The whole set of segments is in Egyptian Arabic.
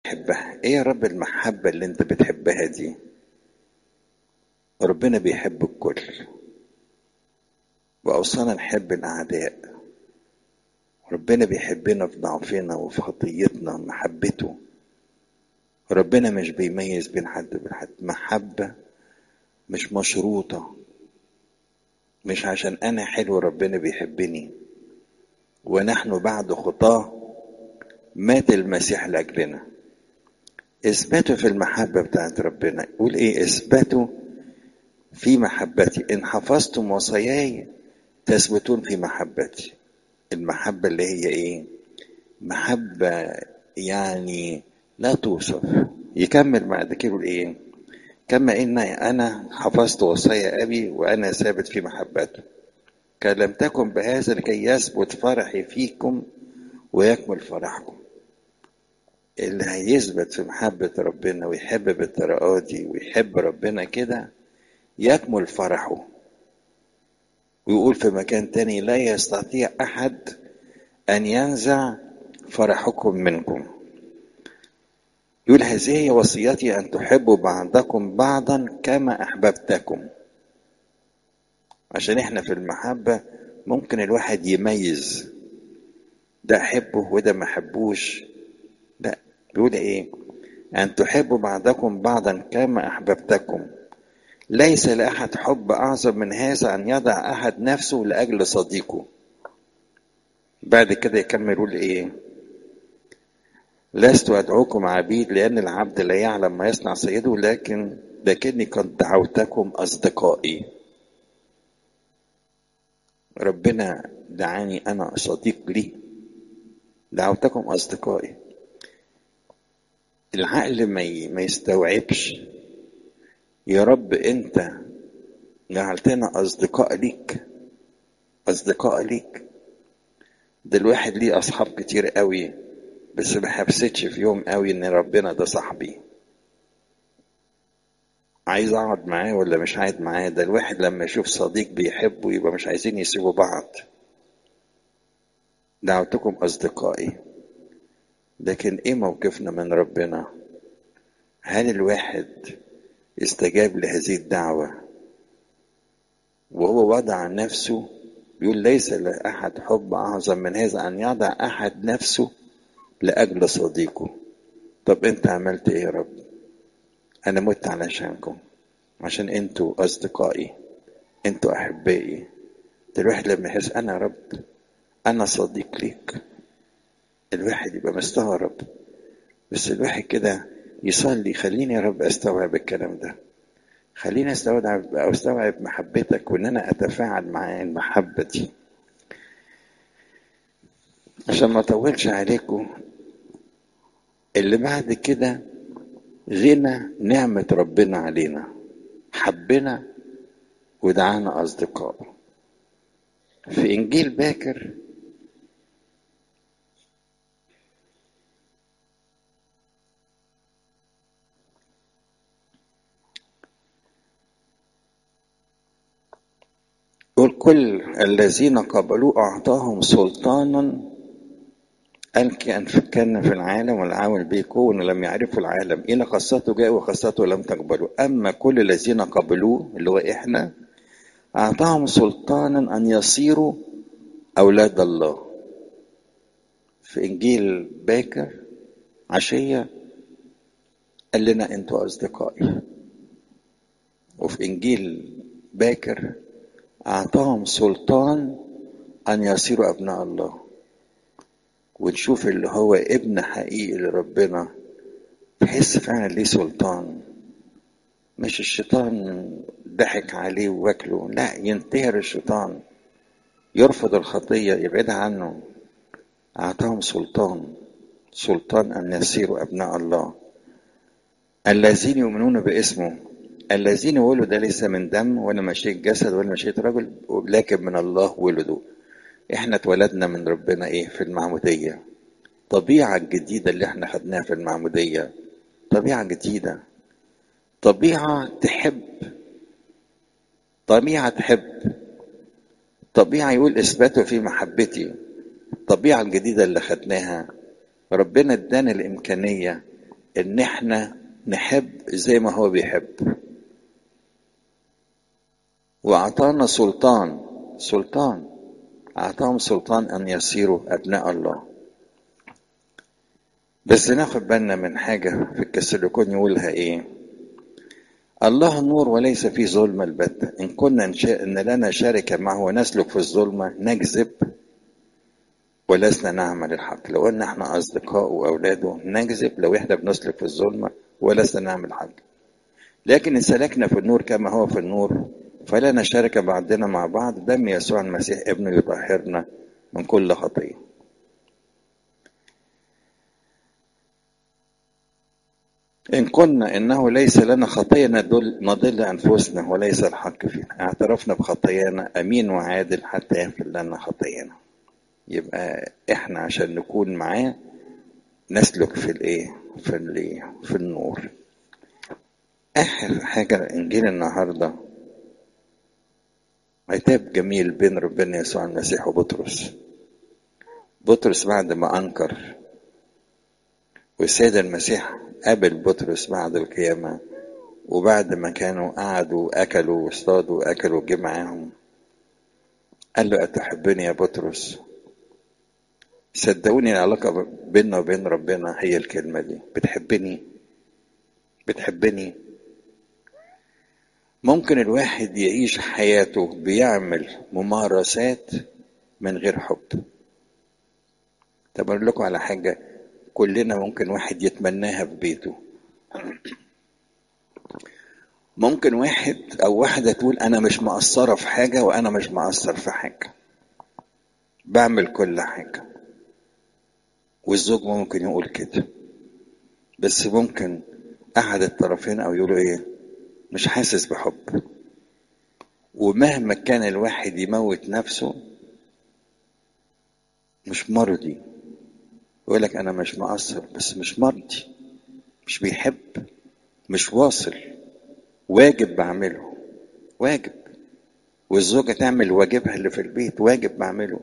بحبها ايه يا رب المحبة اللي انت بتحبها دي ربنا بيحب الكل وأوصانا نحب الأعداء ربنا بيحبنا في ضعفنا وفي خطيتنا محبته ربنا مش بيميز بين حد وبين حد محبة مش مشروطة مش عشان أنا حلو ربنا بيحبني ونحن بعد خطاه مات المسيح لأجلنا اثبتوا في المحبة بتاعت ربنا يقول ايه اثبتوا في محبتي ان حفظتم وصاياي تثبتون في محبتي المحبة اللي هي ايه محبة يعني لا توصف يكمل بعد كده يقول ايه كما ان انا حفظت وصايا ابي وانا ثابت في محبته كلمتكم بهذا لكي يثبت فرحي فيكم ويكمل فرحكم اللي هيثبت في محبة ربنا ويحب بالطريقة دي ويحب ربنا كده يكمل فرحه ويقول في مكان تاني لا يستطيع أحد أن ينزع فرحكم منكم يقول هذه هي وصيتي أن تحبوا بعضكم بعضا كما أحببتكم عشان احنا في المحبة ممكن الواحد يميز ده أحبه وده ما أحبوش لا بيقول ايه ان تحبوا بعضكم بعضا كما احببتكم ليس لاحد حب اعظم من هذا ان يضع احد نفسه لاجل صديقه بعد كده يكمل يقول ايه لست ادعوكم عبيد لان العبد لا يعلم ما يصنع سيده لكن لكني قد دعوتكم اصدقائي ربنا دعاني انا صديق لي دعوتكم اصدقائي العقل ما ما يستوعبش يا رب انت جعلتنا اصدقاء ليك اصدقاء ليك ده الواحد ليه اصحاب كتير قوي بس ما حبستش في يوم قوي ان ربنا ده صاحبي عايز اقعد معاه ولا مش قاعد معاه ده الواحد لما يشوف صديق بيحبه يبقى مش عايزين يسيبوا بعض دعوتكم اصدقائي لكن ايه موقفنا من ربنا هل الواحد استجاب لهذه الدعوة وهو وضع نفسه بيقول ليس لأحد حب أعظم من هذا أن يضع أحد نفسه لأجل صديقه طب أنت عملت إيه يا رب أنا مت علشانكم عشان أنتوا أصدقائي أنتوا أحبائي ده الواحد لما يحس أنا يا رب أنا صديق ليك الواحد يبقى مستغرب بس الواحد كده يصلي خليني يا رب استوعب الكلام ده خليني استوعب او استوعب محبتك وان انا اتفاعل مع المحبه دي عشان ما اطولش عليكم اللي بعد كده غنى نعمة ربنا علينا حبنا ودعانا أصدقاء في إنجيل باكر يقول كل الذين قبلوه أعطاهم سلطانا قال كان في العالم والعامل به كون لم يعرفوا العالم إن خاصته جاء وخاصته لم تقبلوا أما كل الذين قبلوه اللي هو إحنا أعطاهم سلطانا أن يصيروا أولاد الله في إنجيل باكر عشية قال لنا أنتوا أصدقائي وفي إنجيل باكر أعطاهم سلطان أن يصيروا أبناء الله ونشوف اللي هو ابن حقيقي لربنا تحس فعلا ليه سلطان مش الشيطان ضحك عليه واكله لا ينتهر الشيطان يرفض الخطية يبعدها عنه أعطاهم سلطان سلطان أن يصيروا أبناء الله الذين يؤمنون باسمه الذين ولدوا ده ليس من دم ولا مشيئة جسد ولا مشيئة رجل لكن من الله ولدوا احنا اتولدنا من ربنا ايه في المعمودية طبيعة الجديدة اللي احنا خدناها في المعمودية طبيعة جديدة طبيعة تحب طبيعة تحب طبيعة يقول اثبتوا في محبتي الطبيعة الجديدة اللي خدناها ربنا ادانا الامكانية ان احنا نحب زي ما هو بيحب واعطانا سلطان سلطان اعطاهم سلطان ان يصيروا ابناء الله بس ناخد بالنا من حاجة في الكسلكون يقولها ايه الله نور وليس فيه ظلم البتة إن كنا نشاء إن لنا شركة معه ونسلك في الظلمة نكذب ولسنا نعمل الحق لو قلنا احنا أصدقاء وأولاده نكذب لو احنا بنسلك في الظلمة ولسنا نعمل الحق لكن إن سلكنا في النور كما هو في النور فلنا شركة بعضنا مع بعض دم يسوع المسيح ابنه يطهرنا من كل خطيه إن كنا إنه ليس لنا خطية ندل, نضل أنفسنا وليس الحق فينا اعترفنا بخطايانا أمين وعادل حتى يغفر لنا خطايانا يبقى إحنا عشان نكون معاه نسلك في الإيه في الإيه في النور آخر حاجة إنجيل النهاردة عتاب جميل بين ربنا يسوع المسيح وبطرس بطرس بعد ما أنكر والسيد المسيح قابل بطرس بعد القيامة وبعد ما كانوا قعدوا أكلوا واصطادوا وأكلوا جه معاهم قال له أتحبني يا بطرس صدقوني العلاقة بيننا وبين ربنا هي الكلمة دي بتحبني بتحبني ممكن الواحد يعيش حياته بيعمل ممارسات من غير حب طب أقول لكم على حاجة كلنا ممكن واحد يتمناها في بيته ممكن واحد او واحده تقول انا مش مقصره في حاجه وانا مش مقصر في حاجه بعمل كل حاجه والزوج ممكن يقول كده بس ممكن احد الطرفين او يقولوا ايه مش حاسس بحب ومهما كان الواحد يموت نفسه مش مرضي يقول لك انا مش مقصر بس مش مرضي مش بيحب مش واصل واجب بعمله واجب والزوجه تعمل واجبها اللي في البيت واجب بعمله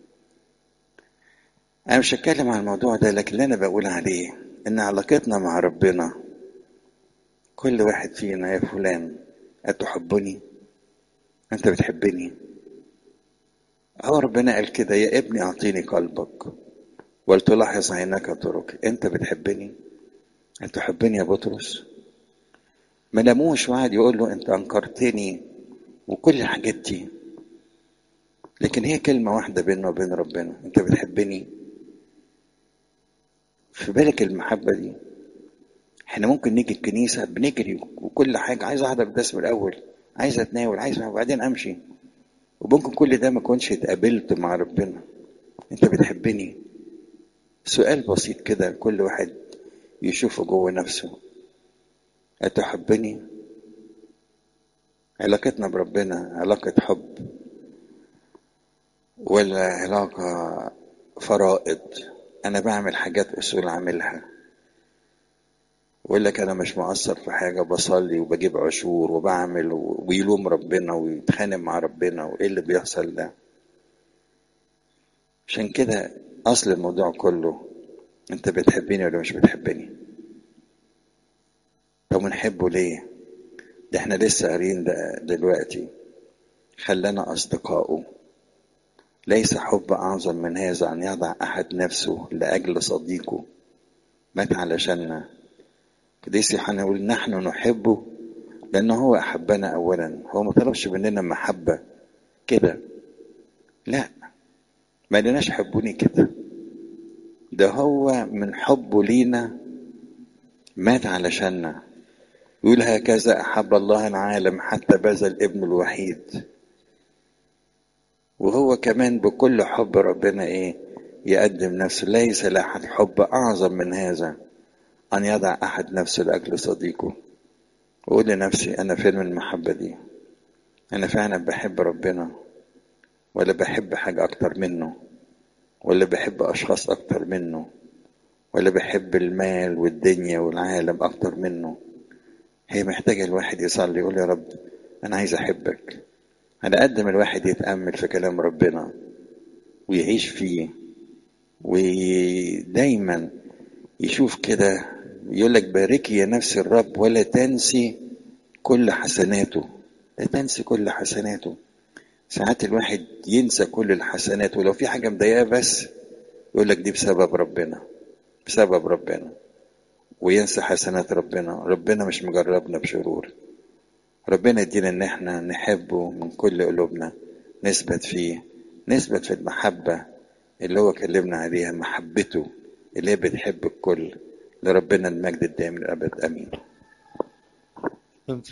انا مش هتكلم عن الموضوع ده لكن اللي انا بقول عليه ان علاقتنا مع ربنا كل واحد فينا يا فلان أتحبني أنت بتحبني هو ربنا قال كده يا ابني أعطيني قلبك ولتلاحظ عينك طرقي أنت بتحبني أنت تحبني يا بطرس ما ناموش وقعد يقول له أنت أنكرتني وكل الحاجات دي لكن هي كلمة واحدة بيننا وبين ربنا أنت بتحبني في بالك المحبة دي احنا ممكن نيجي الكنيسة بنجري وكل حاجة عايز احضر الدرس من الأول عايز اتناول عايز وبعدين امشي وممكن كل ده ما كنتش اتقابلت مع ربنا انت بتحبني سؤال بسيط كده كل واحد يشوفه جوه نفسه أتحبني علاقتنا بربنا علاقة حب ولا علاقة فرائض أنا بعمل حاجات أصول أعملها ويقول لك أنا مش مقصر في حاجة بصلي وبجيب عشور وبعمل ويلوم ربنا ويتخانق مع ربنا وإيه اللي بيحصل ده عشان كده أصل الموضوع كله أنت بتحبني ولا مش بتحبني طب نحبه ليه ده احنا لسه قارين ده دلوقتي خلانا أصدقائه ليس حب أعظم من هذا أن يضع أحد نفسه لأجل صديقه مات علشاننا قديس يوحنا يقول نحن نحبه لأنه هو أحبنا أولا هو ما طلبش مننا محبة كده لا ما لناش حبوني كده ده هو من حبه لينا مات علشاننا يقول هكذا أحب الله العالم حتى بذل ابنه الوحيد وهو كمان بكل حب ربنا ايه يقدم نفسه ليس لأحد حب أعظم من هذا أن يضع أحد نفسه لأجل صديقه وأقول لنفسي أنا فين من المحبة دي أنا فعلا بحب ربنا ولا بحب حاجة أكتر منه ولا بحب أشخاص أكتر منه ولا بحب المال والدنيا والعالم أكتر منه هي محتاجة الواحد يصلي يقول يا رب أنا عايز أحبك على قد ما الواحد يتأمل في كلام ربنا ويعيش فيه ودايما يشوف كده يقول لك باركي يا نفس الرب ولا تنسي كل حسناته لا تنسي كل حسناته ساعات الواحد ينسى كل الحسنات ولو في حاجة مضايقاه بس يقول لك دي بسبب ربنا بسبب ربنا وينسى حسنات ربنا ربنا مش مجربنا بشرور ربنا يدينا ان احنا نحبه من كل قلوبنا نثبت فيه نثبت في المحبة اللي هو كلمنا عليها محبته اللي هي بتحب الكل لربنا المجد الدائم للأبد آمين